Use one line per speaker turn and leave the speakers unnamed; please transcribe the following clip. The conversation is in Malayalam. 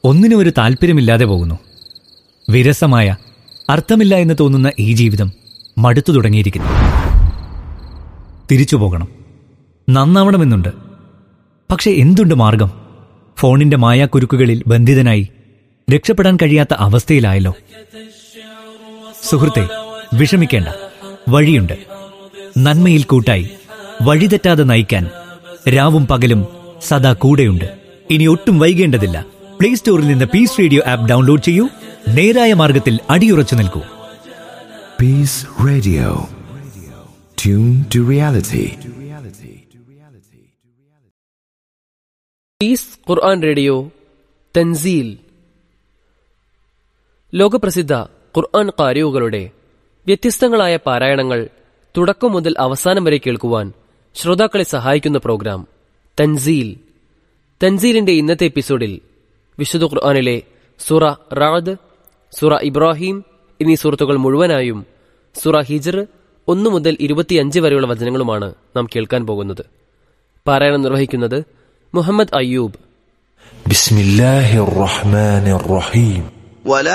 ഒന്നിനും ഒരു താല്പര്യമില്ലാതെ പോകുന്നു വിരസമായ അർത്ഥമില്ല എന്ന് തോന്നുന്ന ഈ ജീവിതം മടുത്തു തുടങ്ങിയിരിക്കുന്നു തിരിച്ചു പോകണം നന്നാവണമെന്നുണ്ട് പക്ഷെ എന്തുണ്ട് മാർഗം ഫോണിന്റെ മായാക്കുരുക്കുകളിൽ ബന്ധിതനായി രക്ഷപ്പെടാൻ കഴിയാത്ത അവസ്ഥയിലായല്ലോ സുഹൃത്തെ വിഷമിക്കേണ്ട വഴിയുണ്ട് നന്മയിൽ കൂട്ടായി വഴിതെറ്റാതെ നയിക്കാൻ രാവും പകലും സദാ കൂടെയുണ്ട് ഇനി ഒട്ടും വൈകേണ്ടതില്ല പ്ലേ സ്റ്റോറിൽ നിന്ന് പീസ് റേഡിയോ ആപ്പ് ഡൗൺലോഡ് ചെയ്യൂ നേരായ മാർഗത്തിൽ അടിയുറച്ചു നിൽക്കൂ
Peace Radio. Tune to reality.
Peace Quran radio Tanzil ലോകപ്രസിദ്ധ ഖുർആൻ കാരിയുകളുടെ വ്യത്യസ്തങ്ങളായ പാരായണങ്ങൾ തുടക്കം മുതൽ അവസാനം വരെ കേൾക്കുവാൻ ശ്രോതാക്കളെ സഹായിക്കുന്ന പ്രോഗ്രാം തൻസീൽ തൻസീലിന്റെ ഇന്നത്തെ എപ്പിസോഡിൽ വിശുദ്ധ ഖുർആനിലെ സുറ റാദ് സുറ ഇബ്രാഹിം എന്നീ സൂറത്തുകൾ മുഴുവനായും സുറ ഹിജർ ഒന്നു മുതൽ ഇരുപത്തിയഞ്ച് വരെയുള്ള വചനങ്ങളുമാണ് നാം കേൾക്കാൻ പോകുന്നത് പാരായണം നിർവഹിക്കുന്നത് മുഹമ്മദ് അയ്യൂബ്
بسم الله الرحمن الرحيم
ولا